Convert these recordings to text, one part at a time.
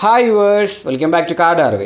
hi yours welcome back to card അറിവ്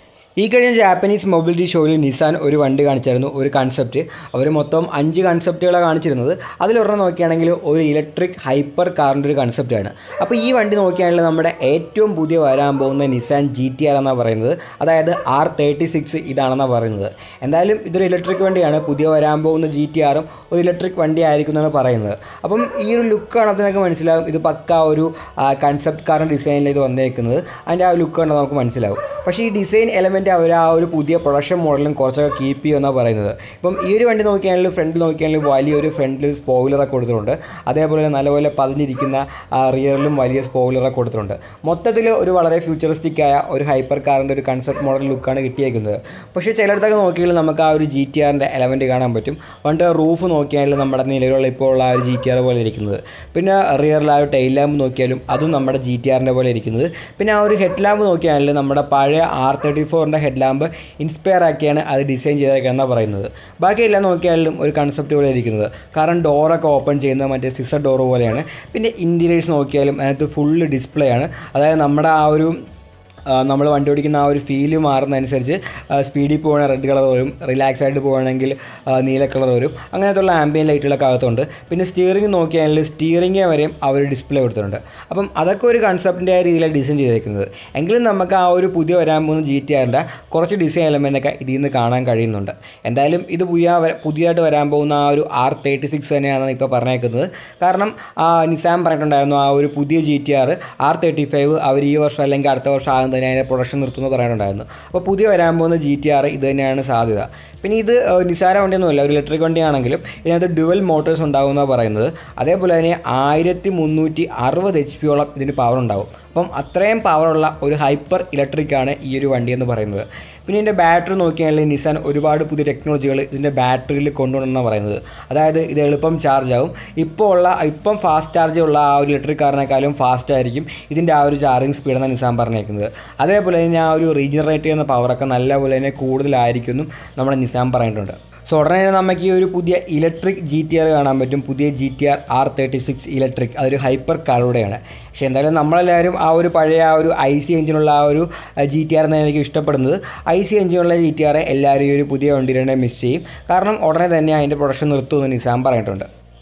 ഈ കഴിഞ്ഞ ജാപ്പനീസ് മൊബിലിറ്റി ഷോയിൽ നിസാൻ ഒരു വണ്ടി കാണിച്ചായിരുന്നു ഒരു കൺസെപ്റ്റ് അവർ മൊത്തം അഞ്ച് കൺസെപ്റ്റുകളാണ് കാണിച്ചിരുന്നത് അതിലൊരെണ്ണം നോക്കുകയാണെങ്കിൽ ഒരു ഇലക്ട്രിക് ഹൈപ്പർ കാറിൻ്റെ ഒരു കൺസെപ്റ്റാണ് അപ്പോൾ ഈ വണ്ടി നോക്കുകയാണെങ്കിൽ നമ്മുടെ ഏറ്റവും പുതിയ വരാൻ പോകുന്ന നിസാൻ ജി ടി ആർ എന്നാണ് പറയുന്നത് അതായത് ആർ തേർട്ടി സിക്സ് ഇതാണെന്നാണ് പറയുന്നത് എന്തായാലും ഇതൊരു ഇലക്ട്രിക് വണ്ടിയാണ് പുതിയ വരാൻ പോകുന്ന ജി ടി ആറും ഒരു ഇലക്ട്രിക് വണ്ടി ആയിരിക്കും എന്നാണ് പറയുന്നത് അപ്പം ഈ ഒരു ലുക്ക് കാണുന്നതിനൊക്കെ മനസ്സിലാവും ഇത് പക്ക ഒരു കൺസെപ്റ്റ് കാറിൻ്റെ ഡിസൈനിൽ ഇത് വന്നേക്കുന്നത് അതിൻ്റെ ആ ലുക്ക് കണ്ടാൽ നമുക്ക് മനസ്സിലാവും പക്ഷേ ഈ ഡിസൈൻ എലമെൻറ്റ് അവർ ആ ഒരു പുതിയ പ്രൊഡക്ഷൻ മോഡലും കുറച്ചൊക്കെ കീപ്പ് ചെയ്യുമെന്നാണ് പറയുന്നത് ഇപ്പം ഈ ഒരു വണ്ടി നോക്കിയാണെങ്കിൽ ഫ്രണ്ടിൽ നോക്കിയാണെങ്കിൽ വലിയൊരു ഫ്രണ്ടിൽ ഒരു സ്പോയിലറൊക്കെ കൊടുത്തിട്ടുണ്ട് അതേപോലെ തന്നെ നല്ലപോലെ പതിഞ്ഞിരിക്കുന്ന റിയറിലും വലിയ സ്പോയിലറൊക്കെ കൊടുത്തിട്ടുണ്ട് മൊത്തത്തിൽ ഒരു വളരെ ഫ്യൂച്ചറിസ്റ്റിക് ആയ ഒരു ഹൈപ്പർ കാറിൻ്റെ ഒരു കൺസെപ്റ്റ് മോഡൽ ലുക്കാണ് കിട്ടിയേക്കുന്നത് പക്ഷേ ചിലയിടത്തൊക്കെ നോക്കിയാൽ നമുക്ക് ആ ഒരു ജി ടി ആറിൻ്റെ എലമെൻറ്റ് കാണാൻ പറ്റും വണ്ടിയുടെ റൂഫ് നോക്കിയാണെങ്കിൽ നമ്മുടെ നിലവിലുള്ള ഇപ്പോൾ ഉള്ള ആ ഒരു ജി ടി ആർ പോലെ ഇരിക്കുന്നത് പിന്നെ റിയറിൽ ആ ഒരു ടൈൽ ലാമ്പ് നോക്കിയാലും അതും നമ്മുടെ ജി ടി ആറിൻ്റെ പോലെ ഇരിക്കുന്നത് പിന്നെ ആ ഒരു ഹെഡ് ലാമ്പ് നോക്കിയാണെങ്കിൽ നമ്മുടെ പഴയ ആർ തേർട്ടി ഫോറിൻ്റെ ഹെഡ് ലാമ്പ് ഇൻസ്പയർ ആക്കിയാണ് അത് ഡിസൈൻ ചെയ്തേക്കെന്നാണ് പറയുന്നത് ബാക്കിയെല്ലാം നോക്കിയാലും ഒരു കൺസെപ്റ്റ് പോലെ ഇരിക്കുന്നത് കാരണം ഡോറൊക്കെ ഓപ്പൺ ചെയ്യുന്നത് മറ്റേ സിസർ ഡോർ പോലെയാണ് പിന്നെ ഇൻറ്റീരിയേഴ്സ് നോക്കിയാലും അതിനകത്ത് ഫുള്ള് ഡിസ്പ്ലേ ആണ് അതായത് നമ്മുടെ ആ ഒരു നമ്മൾ വണ്ടി ഓടിക്കുന്ന ആ ഒരു ഫീല് മാറുന്നതനുസരിച്ച് സ്പീഡിൽ പോകണ റെഡ് കളർ വരും റിലാക്സ് ആയിട്ട് പോകണമെങ്കിൽ നീല കളർ വരും അങ്ങനത്തുള്ള ആംബിയൻ ലൈറ്റുകളൊക്കെ അകത്തുണ്ട് പിന്നെ സ്റ്റിയറിംഗ് നോക്കിയാണെങ്കിൽ സ്റ്റിയറിംഗ് വരെയും അവർ ഡിസ്പ്ലേ കൊടുത്തിട്ടുണ്ട് അപ്പം അതൊക്കെ ഒരു കൺസെപ്റ്റിൻ്റെ ആ രീതിയിലാണ് ഡിസൈൻ ചെയ്തേക്കുന്നത് എങ്കിലും നമുക്ക് ആ ഒരു പുതിയ വരാൻ പോകുന്ന ജി ടി ആറിൻ്റെ കുറച്ച് ഡിസൈൻ എലമെൻ്റൊക്കെ ഇതിൽ നിന്ന് കാണാൻ കഴിയുന്നുണ്ട് എന്തായാലും ഇത് പുതിയ പുതിയതായിട്ട് വരാൻ പോകുന്ന ആ ഒരു ആർ തേർട്ടി സിക്സ് തന്നെയാണ് ഇപ്പോൾ പറഞ്ഞേക്കുന്നത് കാരണം നിസാം പറഞ്ഞിട്ടുണ്ടായിരുന്നു ആ ഒരു പുതിയ G T R R thirty five അവർ ഈ വർഷം അല്ലെങ്കിൽ അടുത്ത വർഷം ആകും തന്നെ അതിൻ്റെ പ്രൊഡക്ഷൻ നിർത്തുമെന്ന് പറയാനുണ്ടായിരുന്നു അപ്പോൾ പുതിയ വരാൻ പോകുന്ന ജി ടി ആർ ഇത് തന്നെയാണ് സാധ്യത പിന്നെ ഇത് നിസാര വണ്ടിയൊന്നുമല്ല ഒരു ഇലക്ട്രിക് വണ്ടിയാണെങ്കിലും ഇതിനകത്ത് ഡുവൽ മോട്ടോഴ്സ് ഉണ്ടാകുമെന്നാണ് പറയുന്നത് അതേപോലെ തന്നെ ആയിരത്തി മുന്നൂറ്റി അറുപത് എച്ച് പിയോളം ഇതിന് പവർ ഉണ്ടാവും അപ്പം അത്രയും പവറുള്ള ഒരു ഹൈപ്പർ ഇലക്ട്രിക് ആണ് ഈ ഒരു വണ്ടി എന്ന് പറയുന്നത് പിന്നെ ഇതിൻ്റെ ബാറ്ററി നോക്കിയാണെങ്കിൽ നിസാൻ ഒരുപാട് പുതിയ ടെക്നോളജികൾ ഇതിൻ്റെ ബാറ്ററിയിൽ കൊണ്ടുവരണമെന്നാണ് പറയുന്നത് അതായത് ഇത് എളുപ്പം ചാർജ് ആവും ഇപ്പോൾ ഉള്ള ഇപ്പം ഫാസ്റ്റ് ചാർജ് ഉള്ള ആ ഒരു ഇലക്ട്രിക് കാറിനേക്കാളും ഫാസ്റ്റ് ആയിരിക്കും ഇതിൻ്റെ ആ ഒരു ചാർജിങ് സ്പീഡെന്നാണ് നിസാൻ പറഞ്ഞേക്കുന്നത് അതേപോലെ തന്നെ ആ ഒരു റീജനറേറ്റ് ചെയ്യുന്ന പവറൊക്കെ നല്ലപോലെ തന്നെ കൂടുതലായിരിക്കും എന്നും നമ്മുടെ നിസാൻ പറഞ്ഞിട്ടുണ്ട് സോ ഉടനെ തന്നെ നമുക്ക് ഈ ഒരു പുതിയ ഇലക്ട്രിക് ജി ടി ആർ കാണാൻ പറ്റും പുതിയ G T R R thirty six electric അതൊരു ഹൈപ്പർ കാറുടെയാണ് പക്ഷേ എന്തായാലും നമ്മളെല്ലാവരും ആ ഒരു പഴയ ആ ഒരു ഐ സി എഞ്ചിനുള്ള ആ ഒരു ജി ടി ആർ എന്നാണ് എനിക്ക് ഇഷ്ടപ്പെടുന്നത് ഐ സി എഞ്ചിനുള്ള ജി ടി ആർ എല്ലാവരും ഈ ഒരു പുതിയ വണ്ടിയുടെ മിസ് ചെയ്യും കാരണം ഉടനെ തന്നെ അതിൻ്റെ പ്രൊഡക്ഷൻ നിർത്തുമെന്ന് നിസാം പറഞ്ഞിട്ടുണ്ട്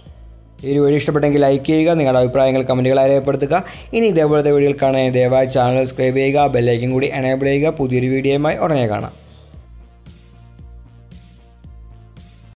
ഈ ഒരു വീഡിയോ ഇഷ്ടപ്പെട്ടെങ്കിൽ ലൈക്ക് ചെയ്യുക നിങ്ങളുടെ അഭിപ്രായങ്ങൾ കമൻറ്റുകൾ രേഖപ്പെടുത്തുക ഇനി ഇതേപോലത്തെ വീഡിയോകൾ കാണാൻ ദയവായി ചാനൽ സബ്സ്ക്രൈബ് ചെയ്യുക ബെല്ലൈക്കും കൂടി എനേബിൾ ചെയ്യുക പുതിയൊരു വീഡിയോയുമായി ഉടനെ കാണാം